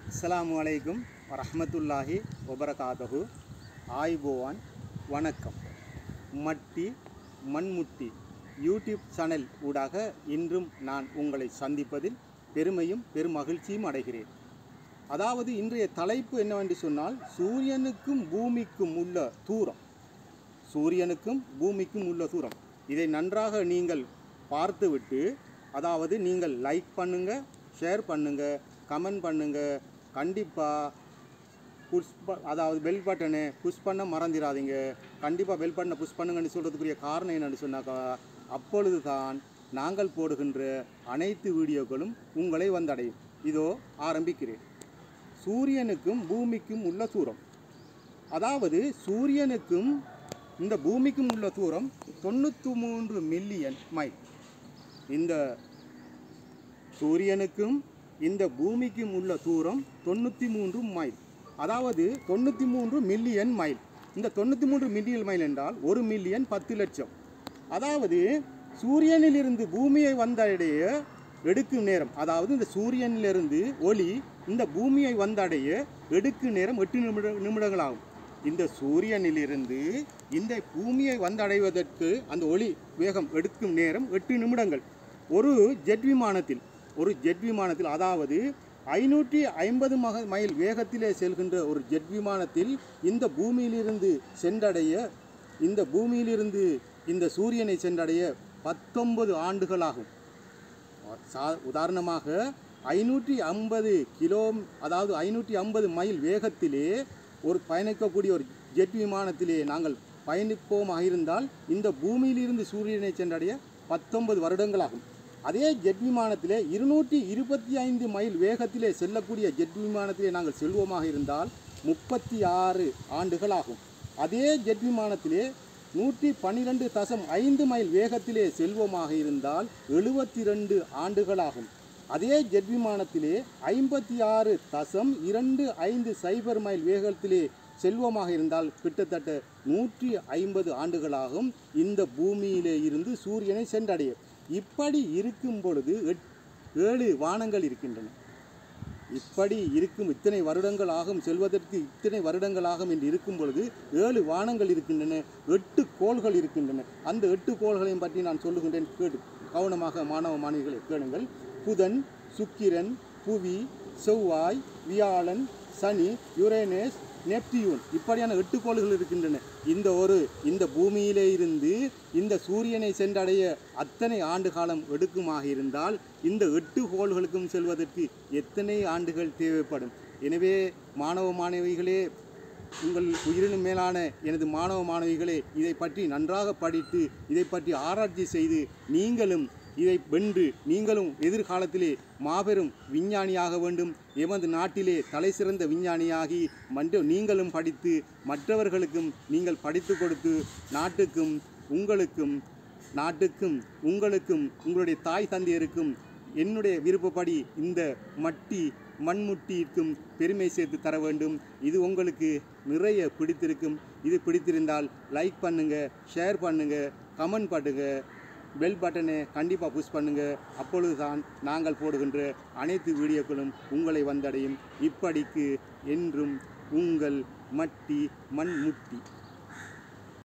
அஸ்ஸலாமு அலைக்கும் வரஹ்மத்துல்லாஹி வபரகாதஹு ஆய்போவான் வணக்கம் மட்டி மண்முட்டி யூடியூப் சேனல் ஊடாக இன்றும் நான் உங்களை சந்திப்பதில் பெருமையும் பெருமகிழ்ச்சியும் அடைகிறேன் அதாவது இன்றைய தலைப்பு என்னவென்று சொன்னால் சூரியனுக்கும் பூமிக்கும் உள்ள தூரம் சூரியனுக்கும் பூமிக்கும் உள்ள தூரம் இதை நன்றாக நீங்கள் பார்த்துவிட்டு அதாவது நீங்கள் லைக் பண்ணுங்க ஷேர் பண்ணுங்க கமெண்ட் பண்ணுங்க கண்டிப்பாக புஷ் ப அதாவது பெல் பட்டனை புஷ் பண்ண மறந்துடாதீங்க கண்டிப்பாக பெல் பட்டனை புஷ் பண்ணுங்கன்னு சொல்கிறதுக்குரிய காரணம் என்னன்னு சொன்னாக்கா அப்பொழுது தான் நாங்கள் போடுகின்ற அனைத்து வீடியோக்களும் உங்களை வந்தடையும் இதோ ஆரம்பிக்கிறேன் சூரியனுக்கும் பூமிக்கும் உள்ள தூரம் அதாவது சூரியனுக்கும் இந்த பூமிக்கும் உள்ள தூரம் தொண்ணூற்றி மூன்று மில்லியன் மைல் இந்த சூரியனுக்கும் இந்த பூமிக்கும் உள்ள தூரம் தொண்ணூற்றி மூன்று மைல் அதாவது தொண்ணூற்றி மூன்று மில்லியன் மைல் இந்த தொண்ணூற்றி மூன்று மில்லியன் மைல் என்றால் ஒரு மில்லியன் பத்து லட்சம் அதாவது சூரியனிலிருந்து பூமியை வந்தடைய எடுக்கும் நேரம் அதாவது இந்த சூரியனிலிருந்து ஒளி இந்த பூமியை வந்தடைய எடுக்கும் நேரம் எட்டு நிமிட நிமிடங்கள் ஆகும் இந்த சூரியனிலிருந்து இந்த பூமியை வந்தடைவதற்கு அந்த ஒளி வேகம் எடுக்கும் நேரம் எட்டு நிமிடங்கள் ஒரு ஜெட் விமானத்தில் ஒரு ஜெட் விமானத்தில் அதாவது ஐநூற்றி ஐம்பது மக மைல் வேகத்திலே செல்கின்ற ஒரு ஜெட் விமானத்தில் இந்த பூமியிலிருந்து சென்றடைய இந்த பூமியிலிருந்து இந்த சூரியனை சென்றடைய பத்தொன்பது ஆண்டுகள் ஆகும் சா உதாரணமாக ஐநூற்றி ஐம்பது கிலோ அதாவது ஐநூற்றி ஐம்பது மைல் வேகத்திலே ஒரு பயணிக்கக்கூடிய ஒரு ஜெட் விமானத்திலே நாங்கள் பயணிப்போமாக இருந்தால் இந்த பூமியிலிருந்து சூரியனை சென்றடைய பத்தொன்பது வருடங்களாகும் அதே ஜெட் விமானத்திலே இருநூற்றி இருபத்தி ஐந்து மைல் வேகத்திலே செல்லக்கூடிய ஜெட் விமானத்திலே நாங்கள் செல்வோமாக இருந்தால் முப்பத்தி ஆறு ஆண்டுகள் ஆகும் அதே ஜெட் விமானத்திலே நூற்றி பன்னிரெண்டு தசம் ஐந்து மைல் வேகத்திலே செல்வோமாக இருந்தால் எழுபத்தி ரெண்டு ஆண்டுகளாகும் அதே ஜெட் விமானத்திலே ஐம்பத்தி ஆறு தசம் இரண்டு ஐந்து சைபர் மைல் வேகத்திலே செல்வமாக இருந்தால் கிட்டத்தட்ட நூற்றி ஐம்பது ஆண்டுகளாகும் இந்த பூமியிலே இருந்து சூரியனை சென்றடைய இப்படி இருக்கும் பொழுது எட்- ஏழு வானங்கள் இருக்கின்றன இப்படி இருக்கும் இத்தனை வருடங்கள் ஆகும் செல்வதற்கு இத்தனை வருடங்கள் ஆகும் என்று இருக்கும் பொழுது ஏழு வானங்கள் இருக்கின்றன எட்டு கோள்கள் இருக்கின்றன அந்த எட்டு கோள்களையும் பற்றி நான் சொல்லுகின்றேன் கேடு கவனமாக மாணவ மாணவிகளை கேளுங்கள் புதன் சுக்கிரன் புவி செவ்வாய் வியாழன் சனி யுரேனஸ் நெப்டியூன் இப்படியான எட்டு கோள்கள் இருக்கின்றன இந்த ஒரு இந்த பூமியிலே இருந்து இந்த சூரியனை சென்றடைய அத்தனை ஆண்டு காலம் எடுக்குமாக இருந்தால் இந்த எட்டு கோள்களுக்கும் செல்வதற்கு எத்தனை ஆண்டுகள் தேவைப்படும் எனவே மாணவ மாணவிகளே உங்கள் உயிரினும் மேலான எனது மாணவ மாணவிகளே இதை பற்றி நன்றாக படித்து இதை பற்றி ஆராய்ச்சி செய்து நீங்களும் இதை வென்று நீங்களும் எதிர்காலத்திலே மாபெரும் விஞ்ஞானியாக வேண்டும் எமது நாட்டிலே தலை சிறந்த விஞ்ஞானியாகி மற்ற நீங்களும் படித்து மற்றவர்களுக்கும் நீங்கள் படித்து கொடுத்து நாட்டுக்கும் உங்களுக்கும் நாட்டுக்கும் உங்களுக்கும் உங்களுடைய தாய் தந்தையருக்கும் என்னுடைய விருப்பப்படி இந்த மட்டி மண்முட்டிக்கும் பெருமை சேர்த்து தர வேண்டும் இது உங்களுக்கு நிறைய பிடித்திருக்கும் இது பிடித்திருந்தால் லைக் பண்ணுங்க ஷேர் பண்ணுங்க கமெண்ட் பண்ணுங்க பெல் பட்டனை கண்டிப்பாக புஷ் பண்ணுங்க அப்பொழுதுதான் நாங்கள் போடுகின்ற அனைத்து வீடியோக்களும் உங்களை வந்தடையும் இப்படிக்கு என்றும் உங்கள் மட்டி மண்முட்டி